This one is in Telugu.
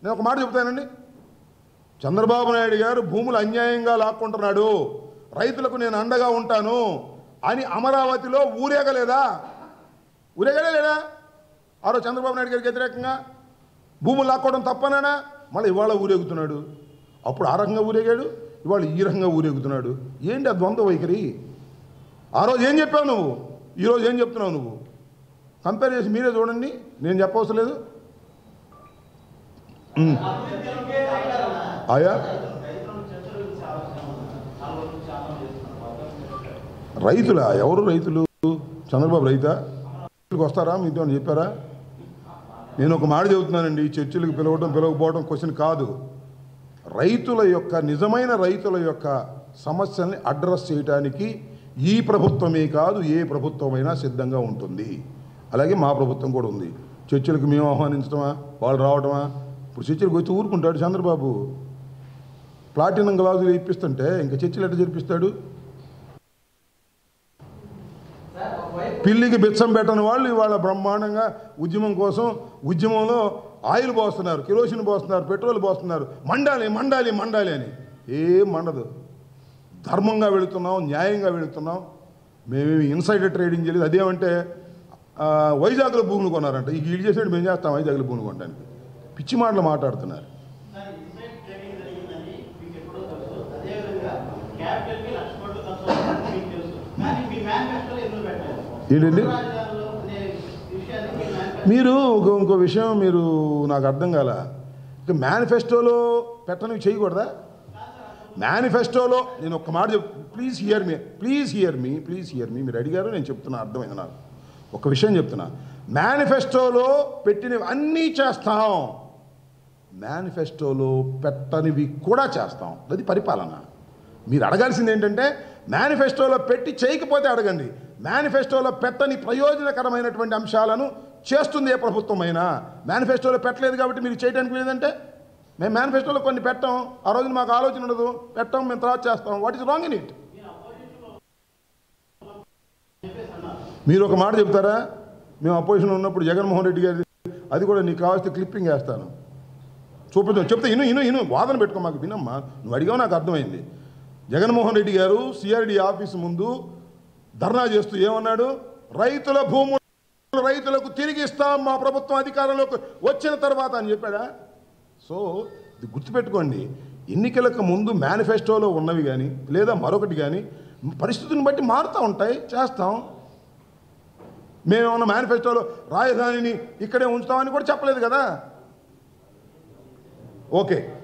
నేను ఒక మాట చెప్తానండి చంద్రబాబు నాయుడు గారు భూములు అన్యాయంగా లాక్కుంటున్నాడు రైతులకు నేను అండగా ఉంటాను అని అమరావతిలో ఊరేగలేదా ఊరేగలే లేదా ఆ రోజు చంద్రబాబు నాయుడు గారికి వ్యతిరేకంగా భూములు లాక్కోవడం తప్పనానా మళ్ళీ ఇవాళ ఊరేగుతున్నాడు అప్పుడు ఆ రకంగా ఊరేగాడు ఇవాళ ఈ రకంగా ఊరేగుతున్నాడు ఏంటి ఆ ద్వంద్వ వైఖరి ఆ రోజు ఏం చెప్పావు నువ్వు ఈరోజు ఏం చెప్తున్నావు నువ్వు కంపేర్ చేసి మీరే చూడండి నేను చెప్పవసరం లేదు ఉమ్. ఆయా రైతులా ఎవరు రైతులు చంద్రబాబు రైతా రైతులకు వస్తారా మీతో ఏమన్నా చెప్పారా నేను ఒక మాట చెబుతున్నానండి చర్చిలకు పిలవడం పిలవకపోవడం క్వశ్చన్ కాదు రైతుల యొక్క నిజమైన రైతుల యొక్క సమస్యల్ని అడ్రస్ చేయడానికి ఈ ప్రభుత్వమే కాదు ఏ ప్రభుత్వమైనా సిద్ధంగా ఉంటుంది అలాగే మా ప్రభుత్వం కూడా ఉంది చర్చిలకు మేము ఆహ్వానించడమా వాళ్ళు రావడమా ఇప్పుడు చర్చిలకు వచ్చి ఊరుకుంటాడు చంద్రబాబు ప్లాటినం గ్లాసులు ఇప్పిస్తుంటే ఇంకా చర్చిలు ఎట్లా జరిపిస్తాడు పిల్లికి బిచ్చం పెట్టని వాళ్ళు ఇవాళ బ్రహ్మాండంగా ఉద్యమం కోసం ఉద్యమంలో ఆయిల్ పోస్తున్నారు కిరోసిన్ పోస్తున్నారు పెట్రోల్ పోస్తున్నారు మండాలి మండాలి మండాలి అని ఏం మండదు ధర్మంగా వెళుతున్నాం న్యాయంగా వెళుతున్నాం మేమేమి ఇన్సైడర్ ట్రేడింగ్ చేయలేదు అదేమంటే ఆ, వైజాగ్లో భూములు కొన్నారంట ఈ వీళ్ళు చేసేది మేము చేస్తాం వైజాగ్లో భూములు కొనడానికి పిచ్చి మాటలు మాట్లాడుతున్నారు సార్ ఇన్సైడ్ ట్రేడింగ్ జరిగిందని మీకు ఎప్పుడో తెలుసు అదేవిధంగా క్యాపిటల్కి లక్ష కోట్లు ఖర్చు అవుతుందని మీకు తెలుసు కానీ మీ మేనిఫెస్టోలో ఎందుకు పెట్టలేదు ఏంటండి? మూడు రాజధానులు అనే విషయాన్ని మీ మేనిఫెస్టో మీరు ఇంకో ఇంకో విషయం మీరు నాకు అర్థం కాల ఇక మేనిఫెస్టోలో పెట్టనివి చేయకూడదా మేనిఫెస్టోలో నేను ఒక్క మాట చెప్ please hear me please hear me please hear me మీరు అడిగారు నేను చెప్తున్నా అర్థమైంది నాకు ఒక విషయం చెప్తున్నా మేనిఫెస్టోలో పెట్టినవి అన్నీ చేస్తాం మేనిఫెస్టోలో పెట్టనివి కూడా చేస్తాం అది పరిపాలన మీరు అడగాల్సింది ఏంటంటే మేనిఫెస్టోలో పెట్టి చేయకపోతే అడగండి మేనిఫెస్టోలో పెట్టని ప్రయోజనకరమైనటువంటి అంశాలను చేస్తుంది ఏ ప్రభుత్వమైనా మేనిఫెస్టోలో పెట్టలేదు కాబట్టి మీరు చేయడానికి లేదంటే మేము మేనిఫెస్టోలో కొన్ని పెట్టాం ఆ రోజున మాకు ఆలోచన ఉండదు పెట్టాం మేము తర్వాత చేస్తాం what is wrong in it మీరు ఒక మాట చెప్తారా మేము అపోజిషన్ ఉన్నప్పుడు జగన్మోహన్ రెడ్డి గారి అది కూడా నీకు కావాల్సిన క్లిప్పింగ్ వేస్తాను చూపిద్దాం చెప్తే ఇను ఇను ఇను వాదన పెట్టుకో మాకు వినమ్మా నువ్వు అడిగావు నాకు అర్థమైంది జగన్మోహన్ రెడ్డి గారు సిఆర్డి ఆఫీస్ ముందు ధర్నా చేస్తూ ఏమన్నాడు రైతుల భూములు రైతులకు తిరిగి ఇస్తాం మా ప్రభుత్వం అధికారంలోకి వచ్చిన తర్వాత అని చెప్పాడా సో ఇది గుర్తుపెట్టుకోండి ఎన్నికలకు ముందు మేనిఫెస్టోలో ఉన్నవి కానీ లేదా మరొకటి కానీ పరిస్థితులను బట్టి మారుతూ ఉంటాయి చేస్తాం మేమేమన్నా మేనిఫెస్టోలో రాజధానిని ఇక్కడే ఉంచుతామని కూడా చెప్పలేదు కదా ఓకే